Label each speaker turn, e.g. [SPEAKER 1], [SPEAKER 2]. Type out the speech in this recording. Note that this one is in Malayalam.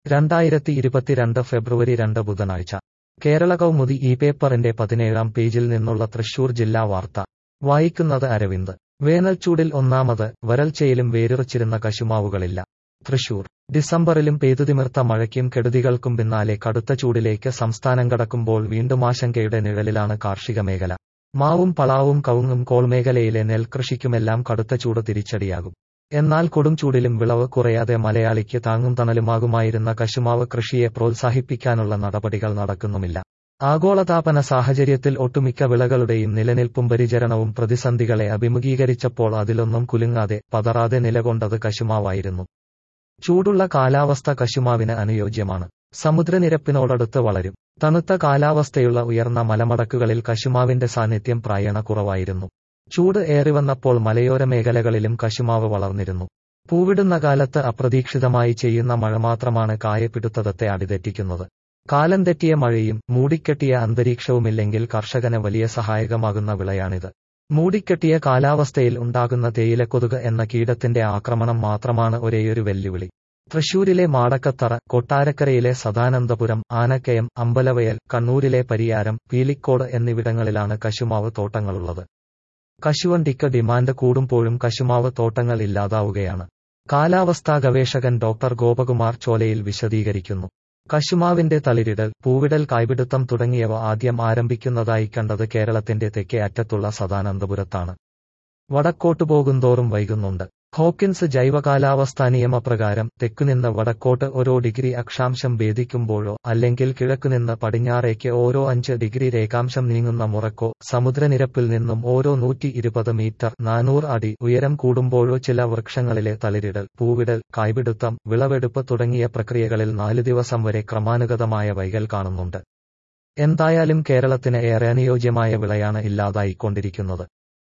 [SPEAKER 1] രണ്ടായിരത്തി ഇരുപത്തിരണ്ട് ഫെബ്രുവരി രണ്ട് ബുധനാഴ്ച കേരള കൗമുദി ഈ പേപ്പറിന്റെ പതിനേഴാം പേജിൽ നിന്നുള്ള തൃശൂർ ജില്ലാ വാർത്ത വായിക്കുന്നത് അരവിന്ദ് വേനൽച്ചൂടിൽ ഒന്നാമത് വരൾച്ചയിലും വേരിറച്ചിരുന്ന കശുമാവുകളില്ല തൃശൂർ ഡിസംബറിലും പെയ്തുതിമിർത്ത മഴയ്ക്കും കെടുതികൾക്കും പിന്നാലെ കടുത്ത ചൂടിലേക്ക് സംസ്ഥാനം കടക്കുമ്പോൾ വീണ്ടും ആശങ്കയുടെ നിഴലിലാണ് കാർഷിക മേഖല മാവും പളാവും കവുങ്ങും കോൾമേഖലയിലെ നെൽകൃഷിക്കുമെല്ലാം കടുത്ത ചൂട് തിരിച്ചടിയാകും എന്നാൽ കൊടും ചൂടിലും വിളവ് കുറയാതെ മലയാളിക്ക് താങ്ങും തണലുമാകുമായിരുന്ന കശുമാവ് കൃഷിയെ പ്രോത്സാഹിപ്പിക്കാനുള്ള നടപടികൾ നടക്കുന്നുമില്ല ആഗോളതാപന സാഹചര്യത്തിൽ ഒട്ടുമിക്ക വിളകളുടെയും നിലനിൽപ്പും പരിചരണവും പ്രതിസന്ധികളെ അഭിമുഖീകരിച്ചപ്പോൾ അതിലൊന്നും കുലുങ്ങാതെ പതറാതെ നിലകൊണ്ടത് കശുമാവായിരുന്നു ചൂടുള്ള കാലാവസ്ഥ കശുമാവിന് അനുയോജ്യമാണ് സമുദ്രനിരപ്പിനോടടുത്ത് വളരും തണുത്ത കാലാവസ്ഥയുള്ള ഉയർന്ന മലമടക്കുകളിൽ കശുമാവിന്റെ സാന്നിധ്യം പ്രായണ കുറവായിരുന്നു ചൂട് ഏറിവന്നപ്പോൾ മലയോര മേഖലകളിലും കശുമാവ് വളർന്നിരുന്നു പൂവിടുന്ന കാലത്ത് അപ്രതീക്ഷിതമായി ചെയ്യുന്ന മഴ മാത്രമാണ് കായപിടുത്തത്തെ അടിതെറ്റിക്കുന്നത് കാലം തെറ്റിയ മഴയും മൂടിക്കെട്ടിയ അന്തരീക്ഷവുമില്ലെങ്കിൽ കർഷകന് വലിയ സഹായകമാകുന്ന വിളയാണിത് മൂടിക്കെട്ടിയ കാലാവസ്ഥയിൽ ഉണ്ടാകുന്ന തേയിലക്കൊതുക് എന്ന കീടത്തിന്റെ ആക്രമണം മാത്രമാണ് ഒരേയൊരു വെല്ലുവിളി തൃശൂരിലെ മാടക്കത്തറ കൊട്ടാരക്കരയിലെ സദാനന്ദപുരം ആനക്കയം അമ്പലവയൽ കണ്ണൂരിലെ പരിയാരം പീലിക്കോട് എന്നിവിടങ്ങളിലാണ് കശുമാവ് തോട്ടങ്ങളുള്ളത് കശുവണ്ടിക്ക് ഡിമാൻഡ് കൂടുമ്പോഴും കശുമാവ് തോട്ടങ്ങൾ ഇല്ലാതാവുകയാണ് കാലാവസ്ഥാ ഗവേഷകൻ ഡോക്ടർ ഗോപകുമാർ ചോലയിൽ വിശദീകരിക്കുന്നു കശുമാവിന്റെ തളിരിടൽ പൂവിടൽ കായ്പിടുത്തം തുടങ്ങിയവ ആദ്യം ആരംഭിക്കുന്നതായി കണ്ടത് കേരളത്തിന്റെ തെക്കേ അറ്റത്തുള്ള സദാനന്ദപുരത്താണ് വടക്കോട്ട് പോകുന്തോറും വൈകുന്നുണ്ട് ഹോക്കിൻസ് ജൈവ കാലാവസ്ഥാ നിയമപ്രകാരം തെക്കുനിന്ന് വടക്കോട്ട് ഓരോ ഡിഗ്രി അക്ഷാംശം ഭേദിക്കുമ്പോഴോ അല്ലെങ്കിൽ കിഴക്കുനിന്ന് പടിഞ്ഞാറേക്ക് ഓരോ അഞ്ച് ഡിഗ്രി രേഖാംശം നീങ്ങുന്ന മുറക്കോ സമുദ്രനിരപ്പിൽ നിന്നും ഓരോ നൂറ്റി ഇരുപത് മീറ്റർ നാനൂറ് അടി ഉയരം കൂടുമ്പോഴോ ചില വൃക്ഷങ്ങളിലെ തളിരിടൽ പൂവിടൽ കായ്പിടുത്തം വിളവെടുപ്പ് തുടങ്ങിയ പ്രക്രിയകളിൽ നാല് ദിവസം വരെ ക്രമാനുഗതമായ വൈകൽ കാണുന്നുണ്ട് എന്തായാലും കേരളത്തിന് ഏറെ അനുയോജ്യമായ വിളയാണ് ഇല്ലാതായിക്കൊണ്ടിരിക്കുന്നത്